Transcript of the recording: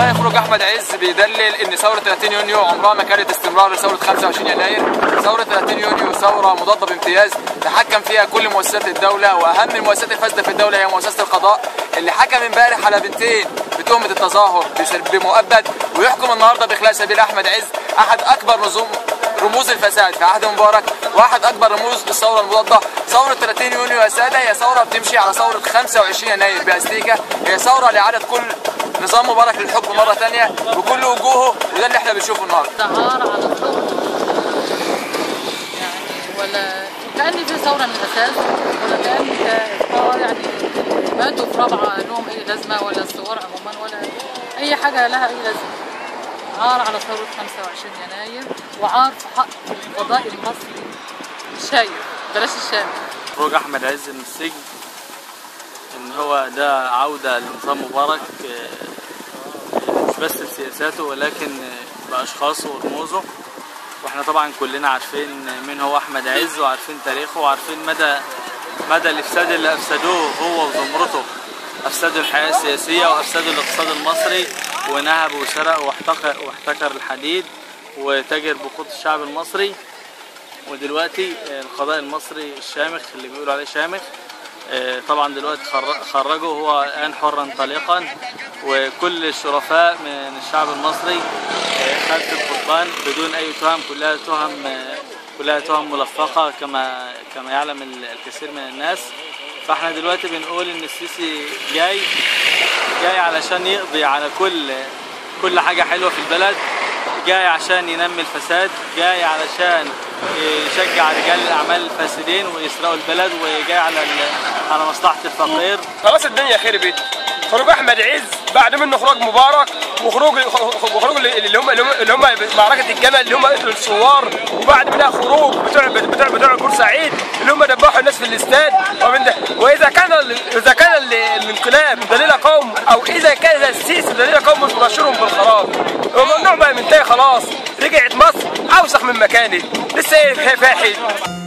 والله خروج احمد عز بيدلل ان ثوره 30 يونيو عمرها ما كانت استمرار لثوره 25 يناير ثوره 30 يونيو ثوره مضاده بامتياز تحكم فيها كل مؤسسات الدوله واهم المؤسسات الفاسده في الدوله هي مؤسسه القضاء اللي حكم امبارح على بنتين بتهمه التظاهر بمؤبد ويحكم النهارده باخلاء سبيل احمد عز احد اكبر نظم رموز الفساد في عهد مبارك واحد اكبر رموز الثوره المضاده ثوره 30 يونيو يا ساده هي ثوره بتمشي على ثوره 25 يناير باستيكه هي ثوره لاعاده كل نظام مبارك للحكم مره ثانيه بكل وجوهه وده اللي احنا بنشوفه النهارده دعارة على الثورة يعني ولا كأن في ثورة من الأساس ولا كأن اه يعني ماتوا في رابعة لهم أي لازمة ولا الثوار عموما ولا أي حاجة لها أي لازمة عار على ثورة 25 يناير وعار في حق القضاء المصري الشايف بلاش الشامل خروج احمد عز من السجن ان هو ده عوده لنظام مبارك آه، مش بس بسياساته ولكن آه، باشخاصه ورموزه واحنا طبعا كلنا عارفين مين هو احمد عز وعارفين تاريخه وعارفين مدى مدى الافساد اللي افسدوه هو وزمرته افسدوا الحياه السياسيه وافسدوا الاقتصاد المصري ونهبوا وسرقوا واحتكر واحتكر الحديد وتاجر بقود الشعب المصري ودلوقتي القضاء المصري الشامخ اللي بيقولوا عليه شامخ آه، طبعا دلوقتي خر- خرجه هو الان حرا طليقا وكل الشرفاء من الشعب المصري آه، خلف القضبان بدون اي تهم كلها تهم آه، كلها تهم ملفقه كما كما يعلم ال- الكثير من الناس فاحنا دلوقتي بنقول ان السيسي جاي جاي علشان يقضي على كل كل حاجه حلوه في البلد جاي عشان ينمي الفساد جاي علشان يشجع رجال الاعمال الفاسدين ويسرقوا البلد وجاي على ال- على مصلحه الفقير خلاص الدنيا خربت خروج احمد عز بعد منه خروج مبارك وخروج وخروج اللي هم اللي هم اللي هم معركه الجمل اللي هم قتلوا الثوار وبعد منها خروج بتوع بتوع بتوع بورسعيد اللي هم دبحوا الناس في الاستاد ومن ده واذا كان ال- اذا كان ال- الانقلاب دليل قوم او اذا كان السيسي دليل قوم مبشرهم بالخراب وممنوع بقى من تاني خلاص رجعت مصر اوسخ من مكانه لسه ايه فاحل